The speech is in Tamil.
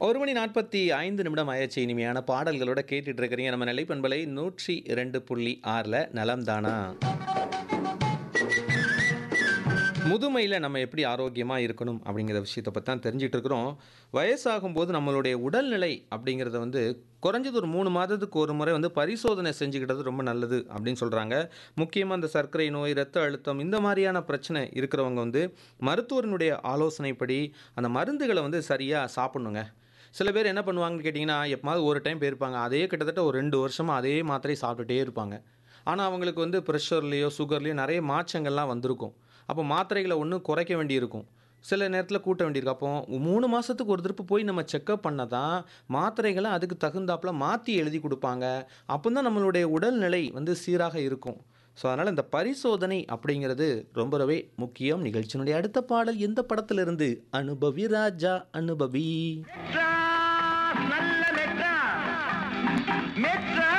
ஒரு மணி நாற்பத்தி ஐந்து நிமிடம் ஆயாச்சு இனிமையான பாடல்களோட கேட்டுட்டு இருக்கிறீங்க நம்ம நிலைப்பண்பலை நூற்றி ரெண்டு புள்ளி ஆறில் நலம் தானா முதுமையில் நம்ம எப்படி ஆரோக்கியமாக இருக்கணும் அப்படிங்கிற விஷயத்தை பற்றி தான் தெரிஞ்சிட்டு இருக்கிறோம் வயசாகும்போது நம்மளுடைய உடல்நிலை அப்படிங்கிறத வந்து குறைஞ்சது ஒரு மூணு மாதத்துக்கு ஒரு முறை வந்து பரிசோதனை செஞ்சுக்கிட்டது ரொம்ப நல்லது அப்படின்னு சொல்கிறாங்க முக்கியமாக இந்த சர்க்கரை நோய் இரத்த அழுத்தம் இந்த மாதிரியான பிரச்சனை இருக்கிறவங்க வந்து மருத்துவரினுடைய ஆலோசனைப்படி அந்த மருந்துகளை வந்து சரியாக சாப்பிடணுங்க சில பேர் என்ன பண்ணுவாங்கன்னு கேட்டிங்கன்னா எப்போது ஒரு டைம் போயிருப்பாங்க அதே கிட்டத்தட்ட ஒரு ரெண்டு வருஷமாக அதே மாத்திரை சாப்பிட்டுட்டே இருப்பாங்க ஆனால் அவங்களுக்கு வந்து ப்ரெஷர்லேயோ சுகர்லேயோ நிறைய மாற்றங்கள்லாம் வந்திருக்கும் அப்போ மாத்திரைகளை ஒன்றும் குறைக்க வேண்டியிருக்கும் சில நேரத்தில் கூட்ட வேண்டியிருக்கும் அப்போ மூணு மாதத்துக்கு ஒரு திருப்பு போய் நம்ம செக்கப் பண்ண தான் மாத்திரைகளை அதுக்கு தகுந்தாப்புல மாற்றி எழுதி கொடுப்பாங்க அப்போ தான் நம்மளுடைய உடல்நிலை வந்து சீராக இருக்கும் ஸோ அதனால் இந்த பரிசோதனை அப்படிங்கிறது ரொம்பவே முக்கியம் நிகழ்ச்சியினுடைய அடுத்த பாடல் எந்த படத்திலிருந்து அனுபவி ராஜா அனுபவி மெட்ராஸ் நல்ல மெட்ராஸ் மெட்ராஸ்